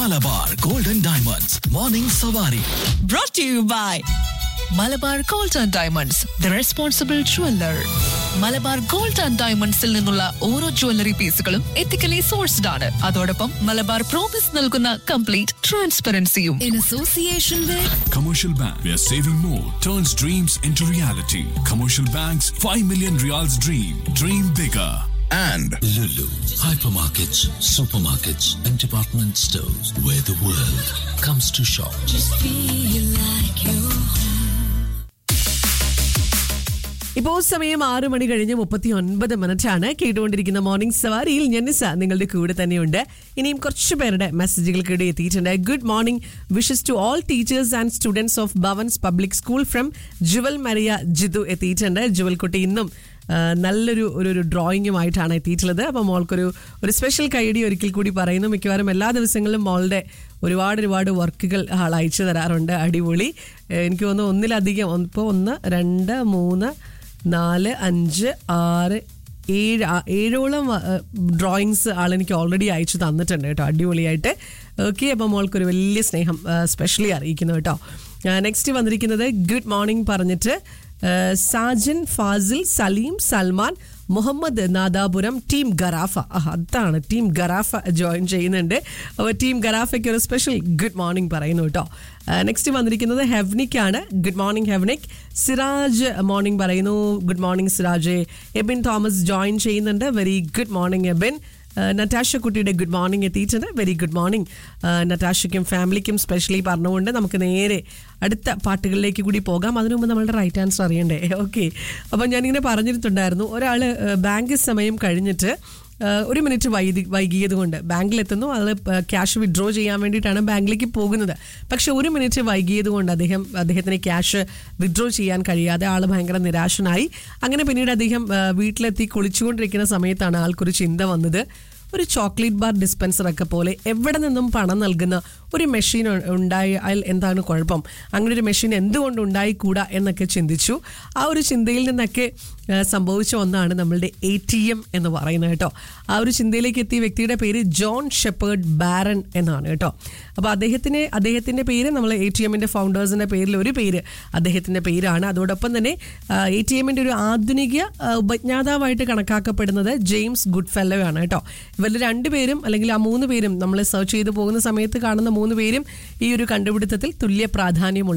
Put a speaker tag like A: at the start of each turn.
A: Malabar golden diamonds morning Savari
B: brought to you by Malabar gold and diamonds the responsible jeweller Malabar gold and ഡയമണ്ട്സിൽ നിന്നുള്ള ഓരോ jewellery പീസുകളും ethically sourced ആണ് അതോടൊപ്പം മലബാർ പ്രോമിസ് നൽകുന്ന കംപ്ലീറ്റ് ട്രാൻസ്പെറൻസിയും in association with
C: Commercial Bank, where saving more turns dreams into reality. Commercial Bank's 5 million reals dream. Dream bigger.
A: and
D: Lulu, hypermarkets, supermarkets, and department stores where the world comes to shop.
E: ഇപ്പോൾ സമയം ആറ് മണി കഴിഞ്ഞ് മുപ്പത്തി ഒൻപത് minute ആണ് കേട്ടുകൊണ്ടിരിക്കുന്ന morning സവാരിയിൽ ഞെന്നിസ നിങ്ങളുടെ കൂടെ തന്നെയുണ്ട് ഇനിയും കുറച്ച് പേരുടെ മെസ്സേജുകൾ കൂടി എത്തിയിട്ടുണ്ട് good morning wishes to all teachers and students of Bhavans public school from Jewel Maria Jithu എത്തിയിട്ടുണ്ട് ജുവൽ കുട്ടി ഇന്നും ആ, നല്ലൊരു ഒരു ഒരു ഡ്രോയിങ്ങുമായിട്ടാണ് എത്തിയിട്ടുള്ളത് അപ്പോൾ മോൾക്കൊരു ഒരു സ്പെഷ്യൽ കൈഡി ഒരിക്കൽ കൂടി പറയുന്നു മിക്കവാറും എല്ലാ ദിവസങ്ങളിലും മോളുടെ ഒരുപാട് ഒരുപാട് വർക്കുകൾ ആൾ അയച്ചു തരാറുണ്ട് അടിപൊളി ഏ, എനിക്ക് തോന്നുന്നു ഒന്നിലധികം ഇപ്പോൾ ഒന്ന് രണ്ട് മൂന്ന് നാല് അഞ്ച് ആറ് ഏഴ് ആ- ഏഴോളം ഡ്രോയിങ്സ് ആളെനിക്ക് ഓൾറെഡി അയച്ചു തന്നിട്ടുണ്ട് കേട്ടോ അടിപൊളിയായിട്ട് ഓക്കെ അപ്പോൾ മോൾക്കൊരു വലിയ സ്നേഹം സ്പെഷ്യലി അറിയിക്കുന്നു കേട്ടോ നെക്സ്റ്റ് വന്നിരിക്കുന്നത് ഗുഡ് മോർണിംഗ് പറഞ്ഞിട്ട് ഏഹ് സാജൻ ഫാസിൽ സലീം സൽമാൻ മുഹമ്മദ് നാദാപുരം ടീം ഗറാഫ ആ, അതാണ് ടീം ഗറാഫ ജോയിൻ ചെയ്യുന്നുണ്ട് അപ്പോൾ ടീം ഗറാഫയ്ക്ക് ഒരു സ്പെഷ്യൽ ഗുഡ് മോർണിംഗ് പറയുന്നു കേട്ടോ നെക്സ്റ്റ് വന്നിരിക്കുന്നത് ഹെവ്നിക്കാണ് ഗുഡ് മോർണിംഗ് ഹെവ്നിക് സിറാജ് മോർണിംഗ് പറയുന്നു good morning Siraj Ebin Thomas join ചെയ്യുന്നുണ്ട് വെരി ഗുഡ് മോർണിംഗ് എബിൻ ഏഹ് നറ്റാഷ കുട്ടിയുടെ ഗുഡ് മോർണിംഗ് എത്തിയിട്ടുണ്ട് വെരി ഗുഡ് മോർണിംഗ് ഏഹ് നറ്റാഷയ്ക്കും ഫാമിലിക്കും സ്പെഷ്യലി പറഞ്ഞുകൊണ്ട് നമുക്ക് നേരെ അടുത്ത പാട്ടുകളിലേക്ക് കൂടി പോകാം അതിനു മുമ്പ് നമ്മളുടെ റൈറ്റ് ആൻസർ അറിയണ്ടേ ഓക്കെ അപ്പം ഞാനിങ്ങനെ പറഞ്ഞിട്ടുണ്ടായിരുന്നു ഒരാൾ ബാങ്ക് സമയം കഴിഞ്ഞിട്ട് ഏഹ് ഒരു മിനിറ്റ് വൈകി വൈകിയത് കൊണ്ട് ബാങ്കിലെത്തുന്നു അത് ക്യാഷ് വിഡ്രോ ചെയ്യാൻ വേണ്ടിയിട്ടാണ് ബാങ്കിലേക്ക് പോകുന്നത് പക്ഷെ ഒരു മിനിറ്റ് വൈകിയത് കൊണ്ട് അദ്ദേഹം അദ്ദേഹത്തിന് ക്യാഷ് വിഡ്രോ ചെയ്യാൻ കഴിയാതെ ആൾ ഭയങ്കര നിരാശനായി അങ്ങനെ പിന്നീട് അദ്ദേഹം ഏഹ് വീട്ടിലെത്തി കുളിച്ചുകൊണ്ടിരിക്കുന്ന സമയത്താണ് ആൾക്കൊരു ചിന്ത വന്നത് ഒരു ചോക്ലേറ്റ് ബാർ ഡിസ്പെൻസർ ഒക്കെ പോലെ എവിടെ നിന്നും പണം നൽകുന്ന ഒരു മെഷീൻ ഉണ്ടായാൽ എന്താണ് കുഴപ്പം അങ്ങനെ ഒരു മെഷീൻ എന്തുകൊണ്ട് ഉണ്ടായിക്കൂടാ എന്നൊക്കെ ചിന്തിച്ചു ആ ഒരു ചിന്തയിൽ നിന്നൊക്കെ ആ, സംഭവിച്ച ഒന്നാണ് നമ്മളുടെ എ ടി എം എന്ന് പറയുന്നത് കേട്ടോ ആ ഒരു ചിന്തയിലേക്ക് എത്തിയ വ്യക്തിയുടെ പേര് ജോൺ ഷെപ്പേർഡ് ബാരൻ എന്നാണ് കേട്ടോ അപ്പോൾ അദ്ദേഹത്തിന് അദ്ദേഹത്തിൻ്റെ പേര് നമ്മൾ എ ടി എമ്മിൻ്റെ ഫൗണ്ടേഴ്സിൻ്റെ പേരിൽ ഒരു പേര് അദ്ദേഹത്തിൻ്റെ പേരാണ് അതോടൊപ്പം തന്നെ എ ടി എമ്മിൻ്റെ ഒരു ആധുനിക ആ, ഉപജ്ഞാതാവായിട്ട് കണക്കാക്കപ്പെടുന്നത് ജെയിംസ് ഗുഡ് ഫെല്ലോ ആണ് കേട്ടോ ഇവരിൽ രണ്ടുപേരും അല്ലെങ്കിൽ ആ മൂന്ന് പേരും നമ്മൾ സെർച്ച് ചെയ്ത് പോകുന്ന സമയത്ത് കാണുന്ന മൂന്ന് പേരും ഈ ഒരു കണ്ടുപിടുത്തത്തിൽ തുല്യ പ്രാധാന്യമുള്ള